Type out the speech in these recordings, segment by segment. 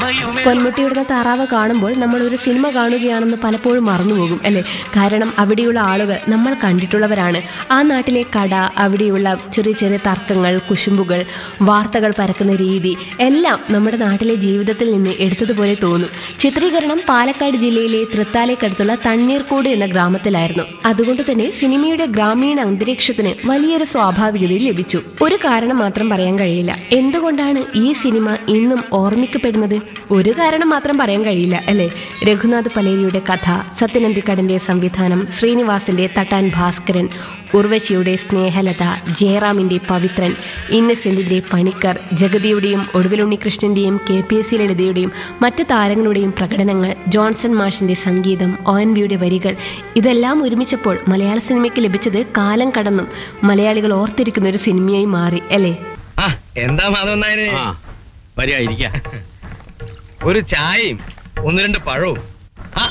പൊന്മുട്ടിയിടുന്ന താറാവ് കാണുമ്പോൾ നമ്മൾ ഒരു സിനിമ കാണുകയാണെന്ന് പലപ്പോഴും മറന്നുപോകും അല്ലേ കാരണം അവിടെയുള്ള ആളുകൾ നമ്മൾ കണ്ടിട്ടുള്ളവരാണ് ആ നാട്ടിലെ കട അവിടെയുള്ള ചെറിയ ചെറിയ തർക്കങ്ങൾ കുശുമ്പുകൾ വാർത്തകൾ പരക്കുന്ന രീതി എല്ലാം നമ്മുടെ നാട്ടിലെ ജീവിതത്തിൽ നിന്ന് എടുത്തതുപോലെ തോന്നും ചിത്രീകരണം പാലക്കാട് ജില്ലയിലെ തൃത്താലയ്ക്കടുത്തുള്ള തണ്ണീർക്കോട് എന്ന ഗ്രാമത്തിലായിരുന്നു അതുകൊണ്ട് തന്നെ സിനിമയുടെ ഗ്രാമീണ അന്തരീക്ഷത്തിന് വലിയൊരു സ്വാഭാവികതയിൽ ലഭിച്ചു ഒരു കാരണം മാത്രം പറയാൻ കഴിയില്ല എന്തുകൊണ്ടാണ് ഈ സിനിമ ഇന്നും ഓർമ്മിക്കപ്പെടുന്നത് ഒരു കാരണം മാത്രം പറയാൻ കഴിയില്ല അല്ലേ രഘുനാഥ് പലേരിയുടെ കഥ സത്യനന്ദിക്കടന്റെ സംവിധാനം ശ്രീനിവാസിന്റെ തട്ടാൻ ഭാസ്കരൻ ഉർവശിയുടെ സ്നേഹലത ജയറാമിന്റെ പവിത്രൻ ഇന്നസെന്റിന്റെ പണിക്കർ ജഗതിയുടെയും ഒടുവിലുണ്ണികൃഷ്ണന്റെയും കെ പി എസ് സി ലളിതയുടെയും മറ്റ് താരങ്ങളുടെയും പ്രകടനങ്ങൾ ജോൺസൺ മാഷിന്റെ സംഗീതം ഒ എൻ ബിയുടെ വരികൾ ഇതെല്ലാം ഒരുമിച്ചപ്പോൾ മലയാള സിനിമയ്ക്ക് ലഭിച്ചത് കാലം കടന്നും മലയാളികൾ ഓർത്തിരിക്കുന്ന ഒരു സിനിമയായി മാറി അല്ലേ ആ എന്താ മാധവൻ നായരെ ആ വരിക ഇരിക്ക ഒരു ചായയും ഒന്ന് രണ്ട് പഴവും ആ,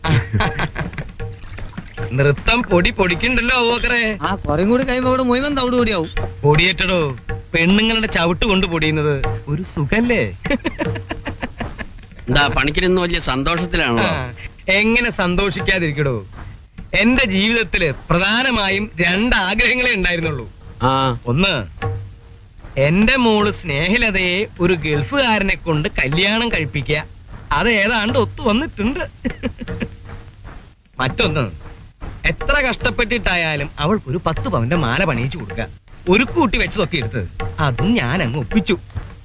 നൃത്തം പൊടി പൊടിക്കണ്ടല്ലോ അവക്കറെ ആ കുറേ കൂടി കഴിയുമ്പോ ഇവിടെ മുഴുവൻ തവിട് കൂടിയാവും പൊടിയേറ്റടോ പെണ്ണുങ്ങളുടെ ചവിട്ട് കൊണ്ട് പൊടിയുന്നത് ഒരു സുഖല്ലേ എന്താ പണിക്കിരുന്ന് വലിയ സന്തോഷത്തിലാണോ ആ, എങ്ങനെ സന്തോഷിക്കാതിരിക്കടോ എന്റെ ജീവിതത്തില് പ്രധാനമായും രണ്ട് ആഗ്രഹങ്ങളെ ഉണ്ടായിരുന്നുള്ളൂ ആ ഒന്ന് എന്റെ മോള് സ്നേഹലതയെ ഒരു ഗൾഫുകാരനെ കൊണ്ട് കല്യാണം കഴിപ്പിക്കുക അത് ഏതാണ്ട് ഒത്തു വന്നിട്ടുണ്ട് മറ്റൊന്ന് എത്ര കഷ്ടപ്പെട്ടിട്ടായാലും അവൾക്ക് ഒരു പത്ത് പവന്റെ മാല പണിയിച്ചു കൊടുക്കുക ഒരു കൂട്ടി വെച്ചതൊക്കെ എടുത്ത് അതും ഞാൻ അങ്ങ് ഒപ്പിച്ചു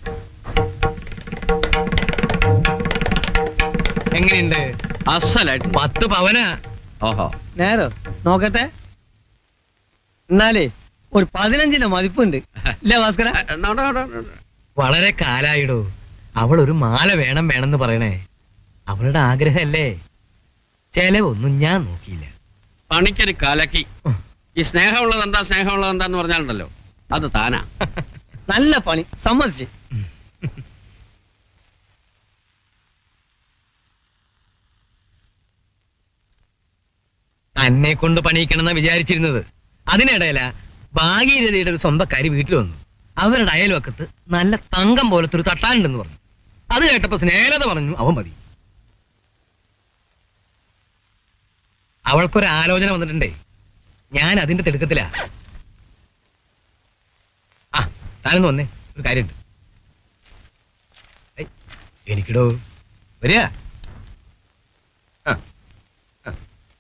എങ്ങനെയുണ്ട് അസലായിട്ട് പത്ത് പവനാ ഓഹോ നേരോ നോക്കട്ടെ എന്നാലേ ഒരു പതിനഞ്ചിന്റെ മതിപ്പുണ്ട് ഇല്ല ഭാസ്കര ആ, നോടെ, നോടെ, നോടെ. വളരെ കാലായിടോ അവൾ ഒരു മാല വേണം വേണമെന്ന് പറയണേ അവളുടെ ആഗ്രഹമല്ലേ ചെലവൊന്നും ഞാൻ നോക്കിയില്ല പണിക്കൊരു കലക്കി ഈ സ്നേഹമുള്ളത് എന്താ സ്നേഹമുള്ളത് എന്താന്ന് പറഞ്ഞാലുണ്ടല്ലോ അത് താനാ നല്ല പണി സമ്മതിച്ച് തന്നെ കൊണ്ട് പണിയിക്കണമെന്ന് വിചാരിച്ചിരുന്നത് അതിനിടയില ഭാഗീരഥയുടെ ഒരു സ്വന്തക്കാരി വീട്ടിൽ വന്നു അവരുടെ അയൽവക്കത്ത് നല്ല തങ്കം പോലത്തെ ഒരു തട്ടാനുണ്ടെന്ന് പറഞ്ഞു അത് കേട്ടപ്പോ സ്നേഹത പറഞ്ഞു അവൻ മതി അവൾക്കൊരു ആലോചന വന്നിട്ടുണ്ടേ ഞാൻ അതിന്റെ തിടുക്കത്തിലാ ആ താനൊന്ന് വന്നേ ഒരു കാര്യമുണ്ട് ഏയ്, എനിക്കിടോ വരിക ആ ആ.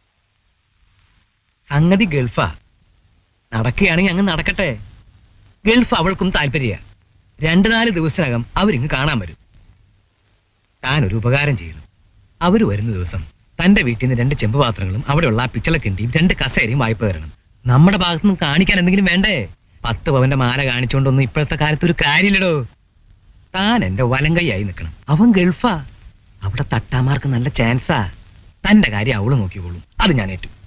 സംഗതി ഗൾഫാ നടക്കുകയാണെങ്കിൽ അങ്ങ് നടക്കട്ടെ ഗൾഫ് അവൾക്കും താല്പര്യ രണ്ടു നാല് ദിവസത്തിനകം അവരിങ്ങ് കാണാൻ വരും താൻ ഒരു ഉപകാരം ചെയ്യണം അവര് വരുന്ന ദിവസം തന്റെ വീട്ടിൽ നിന്ന് രണ്ട് ചെമ്പ് പാത്രങ്ങളും അവിടെയുള്ള ആ പിച്ചളക്കിണ്ടിയും രണ്ട് കസേരയും വായ്പ തരണം നമ്മുടെ ഭാഗത്തു നിന്ന് കാണിക്കാൻ എന്തെങ്കിലും വേണ്ടേ പത്ത് പവന്റെ മാല കാണിച്ചുകൊണ്ടൊന്നും ഇപ്പോഴത്തെ കാലത്ത് ഒരു കാര്യമില്ലടോ താൻ എന്റെ വലങ്കൈയായി നിൽക്കണം അവൻ ഗൾഫാ അവിടെ തട്ടാമാർക്ക് നല്ല ചാൻസാ തന്റെ കാര്യം അവള് നോക്കിക്കോളും അത് ഞാൻ ഏറ്റു